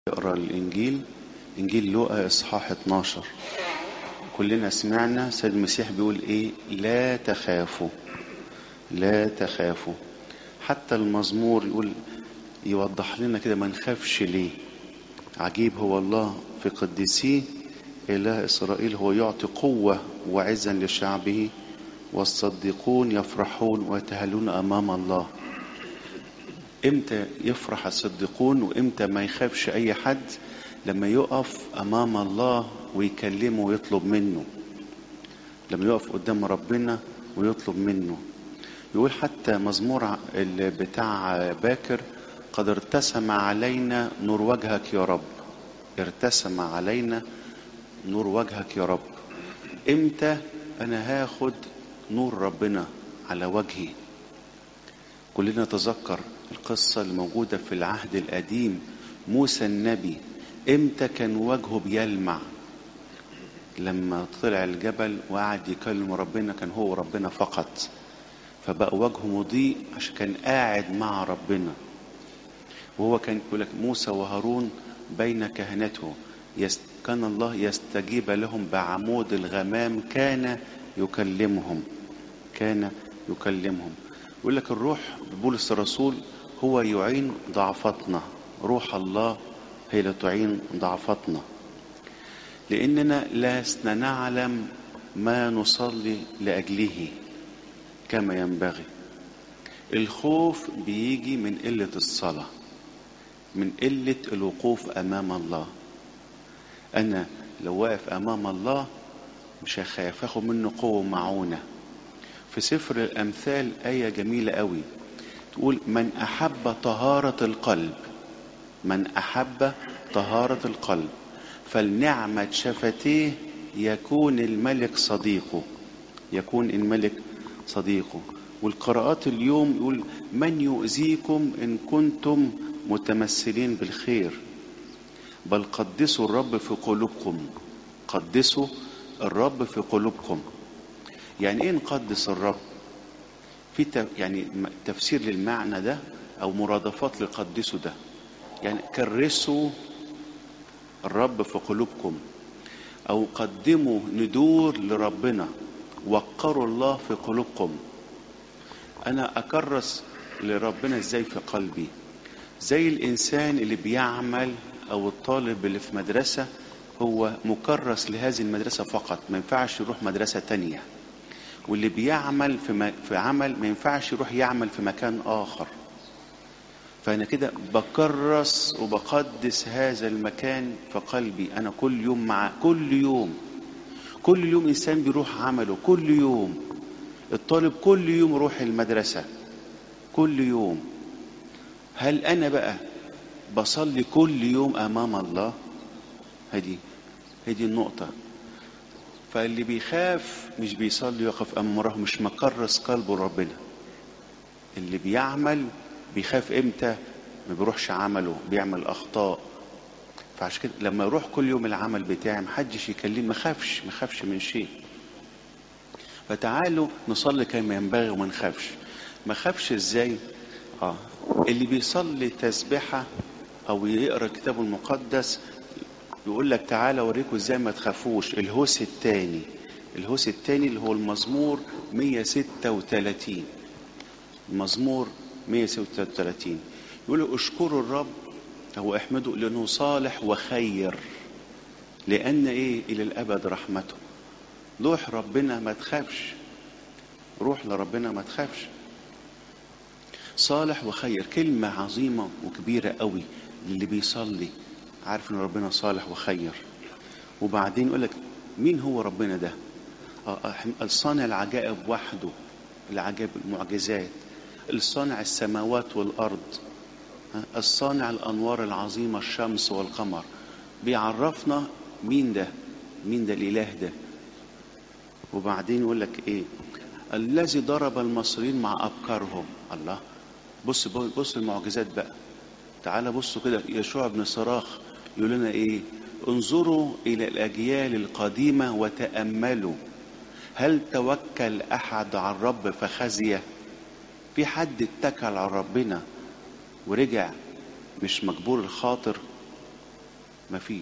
اقرا الانجيل انجيل لوقا اصحاح 12 كلنا سمعنا سيد المسيح بيقول ايه لا تخافوا لا تخافوا حتى المزمور يقول يوضح لنا كده ما نخافش ليه عجيب هو الله في قديسيه إله إسرائيل هو يعطي قوة وعزا لشعبه والصديقون يفرحون ويتهلون أمام الله امتى يفرح الصديقون وامتى ما يخافش أي حد لما يقف أمام الله ويكلمه ويطلب منه لما يقف قدام ربنا ويطلب منه يقول حتى مزمور بتاع باكر قد ارتسم علينا نور وجهك يا رب ارتسم علينا نور وجهك يا رب امتى انا هاخد نور ربنا على وجهي كلنا نتذكر القصة الموجودة في العهد القديم موسى النبي امتى كان وجهه بيلمع لما طلع الجبل وقعد يكلم ربنا كان هو ربنا فقط فبقى وجهه مضيء عشان كان قاعد مع ربنا وهو كان يقول لك موسى وهارون بين كهنته يست كان الله يستجيب لهم بعمود الغمام كان يكلمهم كان يكلمهم يقول لك الروح بولس الرسول هو يعين ضعفتنا روح الله هي اللي تعين ضعفتنا لأننا لسنا نعلم ما نصلي لأجله كما ينبغي الخوف بيجي من قلة الصلاة من قلة الوقوف أمام الله أنا لو واقف أمام الله مش هخاف أخد منه قوة معونة في سفر الأمثال آية جميلة قوي تقول من أحب طهارة القلب من أحب طهارة القلب فلنعمة شفتيه يكون الملك صديقه يكون الملك صديقه والقراءات اليوم يقول من يؤذيكم إن كنتم متمثلين بالخير بل قدسوا الرب في قلوبكم قدسوا الرب في قلوبكم يعني ايه نقدس الرب في يعني تفسير للمعنى ده او مرادفات لقدسوا ده يعني كرسوا الرب في قلوبكم او قدموا ندور لربنا وقروا الله في قلوبكم انا اكرس لربنا ازاي في قلبي زي الانسان اللي بيعمل او الطالب اللي في مدرسة هو مكرس لهذه المدرسة فقط ما ينفعش يروح مدرسة تانية واللي بيعمل في, م... في عمل ما ينفعش يروح يعمل في مكان آخر فأنا كده بكرس وبقدس هذا المكان في قلبي أنا كل يوم مع كل يوم كل يوم إنسان بيروح عمله كل يوم الطالب كل يوم يروح المدرسة كل يوم هل أنا بقى بصلي كل يوم امام الله هدي هدي النقطه فاللي بيخاف مش بيصلي يقف امام الله مش مكرس قلبه ربنا اللي بيعمل بيخاف امتى ما بيروحش عمله بيعمل اخطاء فعشان كده لما يروح كل يوم العمل بتاعي محدش يكلمني ما خافش ما خافش من شيء فتعالوا نصلي كما ينبغي وما نخافش ما خافش ازاي اه اللي بيصلي تسبحه او يقرا الكتاب المقدس يقول لك تعالى اوريكم ازاي ما تخافوش الهوس الثاني الهوس الثاني اللي هو المزمور 136 المزمور 136 يقول اشكروا الرب او احمدوا لانه صالح وخير لان ايه الى الابد رحمته روح ربنا ما تخافش روح لربنا ما تخافش صالح وخير كلمة عظيمة وكبيرة قوي اللي بيصلي عارف ان ربنا صالح وخير وبعدين يقول لك مين هو ربنا ده الصانع العجائب وحده العجائب المعجزات الصانع السماوات والارض الصانع الانوار العظيمه الشمس والقمر بيعرفنا مين ده مين ده الاله ده وبعدين يقول لك ايه الذي ضرب المصريين مع ابكارهم الله بص بص المعجزات بقى تعال بصوا كده يشوع بن صراخ يقول لنا ايه انظروا الى الاجيال القديمه وتاملوا هل توكل احد على الرب فخزي في حد اتكل على ربنا ورجع مش مجبور الخاطر مفيش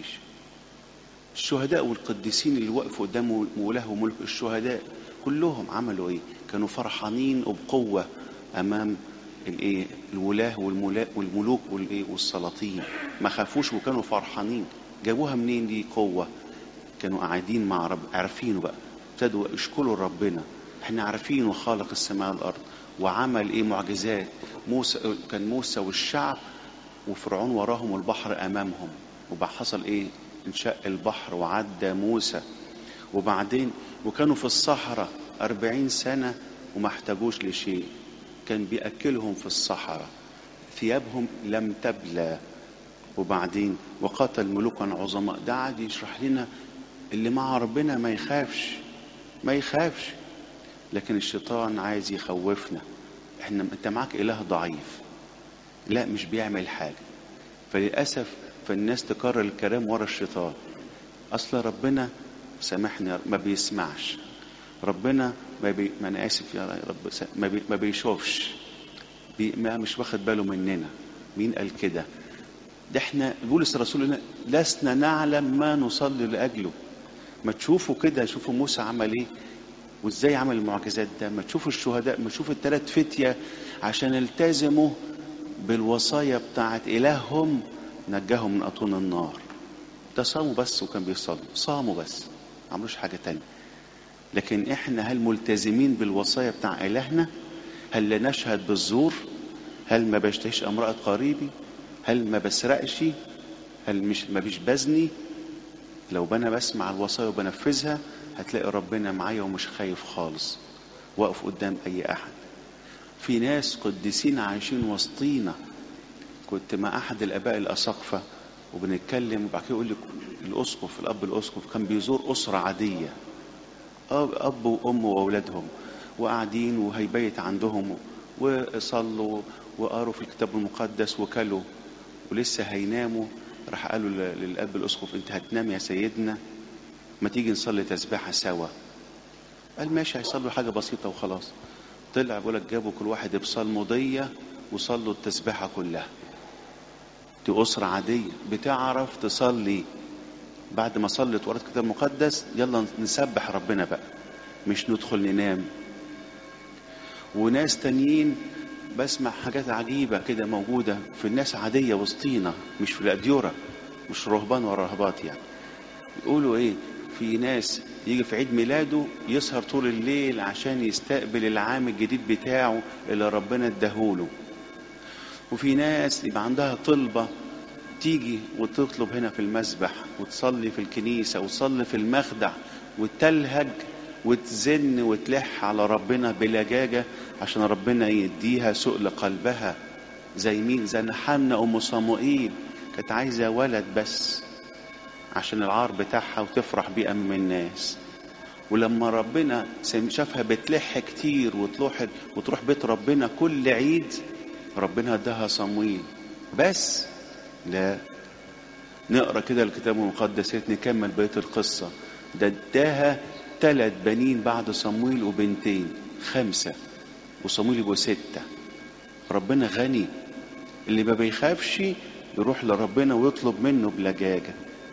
الشهداء والقديسين اللي وقفوا قدام مولاه وملك الشهداء كلهم عملوا ايه كانوا فرحانين وبقوة امام الايه الولاه والملا- والملوك والايه والسلاطين ما خافوش وكانوا فرحانين جابوها منين دي قوة كانوا قاعدين مع رب عارفينه بقى ابتدوا يشكروا ربنا احنا عارفينه خالق السماء والارض وعمل ايه معجزات موسى كان موسى والشعب وفرعون وراهم والبحر امامهم وبقى حصل ايه انشق البحر وعدى موسى وبعدين وكانوا في الصحراء أربعين سنة وما احتاجوش لشيء كان بيأكلهم في الصحراء ثيابهم لم تبلى وبعدين وقاتل ملوكا عظماء ده قاعد يشرح لنا اللي مع ربنا ما يخافش ما يخافش لكن الشيطان عايز يخوفنا احنا انت معاك اله ضعيف لا مش بيعمل حاجه فللاسف فالناس تكرر الكلام ورا الشيطان اصل ربنا سامحني يا رب، ما بيسمعش ربنا ما, بي... ما انا اسف يا رب س- ما, بي... ما بيشوفش بي... ما مش واخد باله مننا مين قال كده ده احنا بولس الرسول لنا لسنا نعلم ما نصلي لاجله ما تشوفوا كده شوفوا موسى عمل ايه وازاي عمل المعجزات ده ما تشوفوا الشهداء ما تشوفوا الثلاث فتية عشان التزموا بالوصايا بتاعت إلههم نجاهم من أطون النار ده صاموا بس وكان بيصلوا صاموا بس ما عملوش حاجة تانية لكن احنا هل ملتزمين بالوصايا بتاع إلهنا هل لا نشهد بالزور هل ما بشتهيش امرأة قريبي هل ما بسرقش هل مش ما بيش بزني لو انا بسمع الوصايا وبنفذها هتلاقي ربنا معايا ومش خايف خالص واقف قدام اي احد في ناس قديسين عايشين وسطينا كنت مع احد الاباء الاساقفه وبنتكلم وبعد كده يقول لي الاسقف الاب الاسقف كان بيزور اسره عاديه اب أب وام واولادهم وقاعدين وهيبيت عندهم وصلوا وقروا في الكتاب المقدس وكلوا ولسه هيناموا راح قالوا ل- للاب الاسقف انت هتنام يا سيدنا ما تيجي نصلي تسبيحه سوا قال ماشي هيصلوا حاجه بسيطه وخلاص طلع بيقول لك جابوا كل واحد بصلموديه وصلوا التسبيحه كلها دي اسره عاديه بتعرف تصلي بعد ما صلت وقرأت الكتاب المقدس يلا نسبح ربنا بقى مش ندخل ننام وناس تانيين بسمع حاجات عجيبة كده موجودة في الناس عادية وسطينا مش في الأديرة مش رهبان ولا رهبات يعني يقولوا ايه في ناس يجي في عيد ميلاده يسهر طول الليل عشان يستقبل العام الجديد بتاعه اللي ربنا اداهوله وفي ناس يبقى عندها طلبة تيجي وتطلب هنا في المسبح وتصلي في الكنيسة وتصلي في المخدع وتلهج وتزن وتلح على ربنا بلجاجة عشان ربنا يديها سؤل قلبها زي مين زي حنة أم صموئيل كانت عايزة ولد بس عشان العار بتاعها وتفرح بيه أمام الناس ولما ربنا سم- شافها بتلح كتير وتروح وتروح بيت ربنا كل عيد ربنا اداها صمويل بس لا نقرا كده الكتاب المقدس نكمل بقيه القصه ده اداها ثلاث بنين بعد صمويل وبنتين خمسه وصمويل يبقوا سته ربنا غني اللي ما بيخافش يروح لربنا ويطلب منه بلجاجه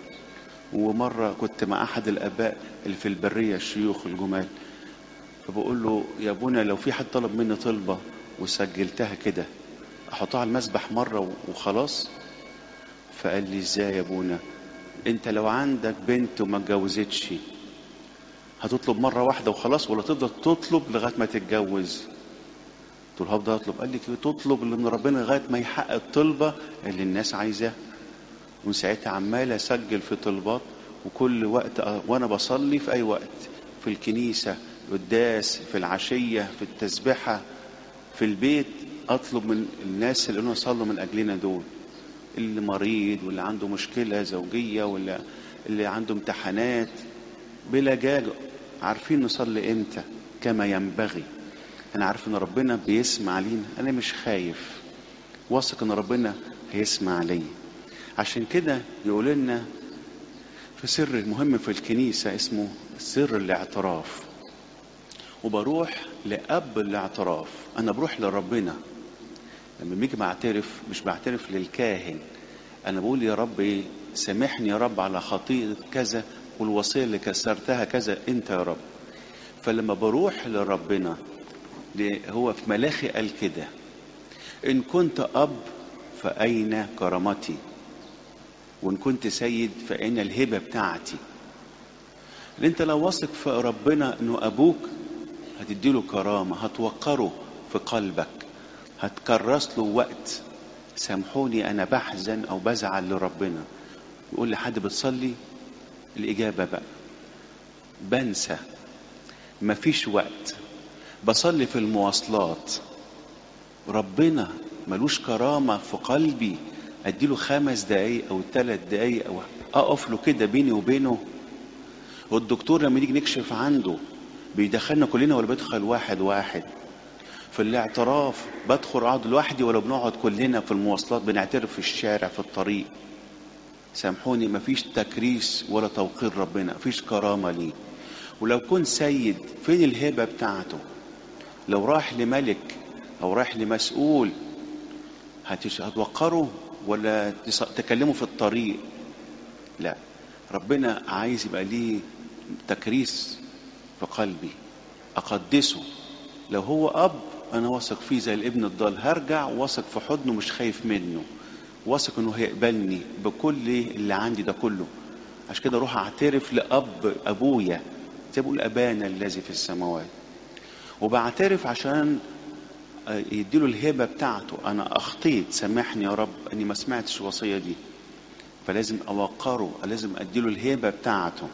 ومره كنت مع احد الاباء اللي في البريه الشيوخ الجمال فبقول له يا ابونا لو في حد طلب مني طلبه وسجلتها كده احطها على المسبح مره وخلاص فقال لي ازاي يا ابونا انت لو عندك بنت وما اتجوزتش هتطلب مره واحده وخلاص ولا تفضل تطلب لغايه ما تتجوز قلت له هفضل اطلب قال لي كده تطلب اللي من ربنا لغايه ما يحقق الطلبه اللي الناس عايزاها ومن ساعتها عمال اسجل في طلبات وكل وقت أ- وانا بصلي في اي وقت في الكنيسه قداس في العشيه في التسبحه في البيت اطلب من الناس اللي هم صلوا من اجلنا دول اللي مريض واللي عنده مشكله زوجيه ولا اللي عنده امتحانات بلجاجه عارفين نصلي امتى كما ينبغي انا عارف ان ربنا بيسمع لينا انا مش خايف واثق ان ربنا هيسمع لي عشان كده يقول لنا في سر مهم في الكنيسه اسمه سر الاعتراف وبروح لأب الاعتراف أنا بروح لربنا لما بيجي بعترف مش بعترف للكاهن انا بقول يا رب ايه سامحني يا رب على خطيئة كذا والوصية اللي كسرتها كذا انت يا رب فلما بروح لربنا هو في ملاخي قال كده ان كنت اب فاين كرامتي وان كنت سيد فاين الهبه بتاعتي انت لو واثق في ربنا انه ابوك هتديله كرامه هتوقره في قلبك هتكرس له وقت سامحوني انا بحزن او بزعل لربنا يقول لحد بتصلي الاجابه بقى بنسى مفيش وقت بصلي في المواصلات ربنا ملوش كرامة في قلبي اديله خمس دقايق او ثلاث دقايق او اقف له كده بيني وبينه والدكتور لما يجي نكشف عنده بيدخلنا كلنا ولا بيدخل واحد واحد في الاعتراف بدخل اقعد لوحدي ولا بنقعد كلنا في المواصلات بنعترف في الشارع في الطريق سامحوني مفيش تكريس ولا توقير ربنا مفيش كرامة ليه ولو كنت سيد فين الهبة بتاعته لو راح لملك او راح لمسؤول هتوقره ولا تكلمه في الطريق لا ربنا عايز يبقى ليه تكريس في قلبي اقدسه لو هو اب انا واثق فيه زي الابن الضال هرجع واثق في حضنه مش خايف منه واثق انه هيقبلني بكل اللي عندي ده كله عشان كده اروح اعترف لاب ابويا زي بقول ابانا الذي في السماوات وبعترف عشان يديله الهبة بتاعته أنا أخطيت سامحني يا رب أني ما سمعتش الوصية دي فلازم أوقره لازم أديله الهبة بتاعته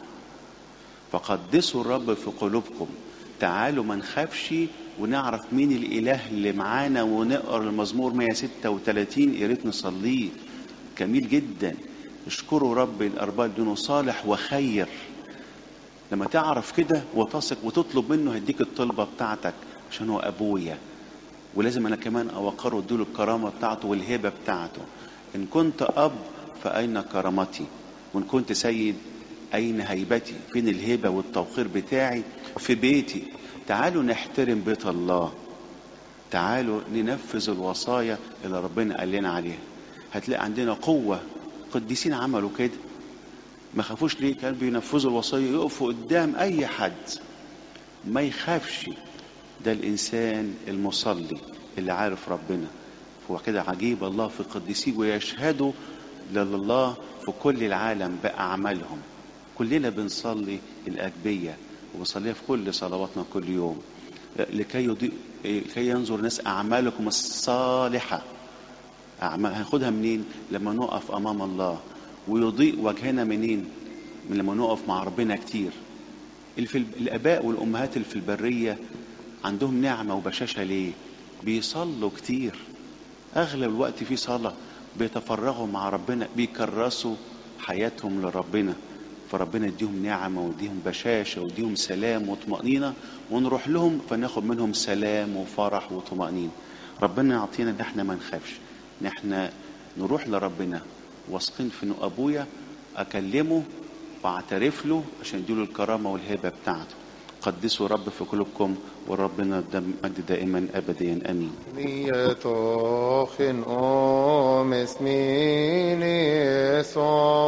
فقدسوا الرب في قلوبكم تعالوا ما نخافش ونعرف مين الإله اللي معانا ونقرا المزمور 136 يا ريت نصليه جميل جدا اشكروا رب الأرباب دونه صالح وخير لما تعرف كده وتثق وتطلب منه هيديك الطلبة بتاعتك عشان هو أبويا ولازم أنا كمان أوقره وأديله الكرامة بتاعته والهبة بتاعته إن كنت أب فأين كرامتي وإن كنت سيد أين هيبتي فين الهبة والتوقير بتاعي في بيتي تعالوا نحترم بيت الله تعالوا ننفذ الوصايا اللي ربنا قال لنا عليها هتلاقي عندنا قوة قديسين عملوا كده ما خافوش ليه كانوا بينفذوا الوصايا يقفوا قدام أي حد ما يخافش ده الإنسان المصلي اللي عارف ربنا هو كده عجيب الله في القديسين ويشهدوا لله في كل العالم بأعمالهم كلنا بنصلي الأجبية وبنصليها في كل صلواتنا كل يوم لكي يضيء لكي ينظر الناس أعمالكم الصالحة أعمال هناخدها منين لما نقف أمام الله ويضيء وجهنا منين من لما نقف مع ربنا كتير الآباء والأمهات اللي في البرية عندهم نعمة وبشاشة ليه بيصلوا كتير أغلب الوقت في صلاة بيتفرغوا مع ربنا بيكرسوا حياتهم لربنا فربنا يديهم نعمة ويديهم بشاشة ويديهم سلام وطمأنينة ونروح لهم فناخد منهم سلام وفرح وطمأنينة ربنا يعطينا ان احنا ما نخافش ان احنا نروح لربنا واثقين في انه ابويا اكلمه واعترف له عشان يديله الكرامة والهبة بتاعته قدسوا رب في قلوبكم وربنا مجد دائما ابديا امين Nyetochen om esmini so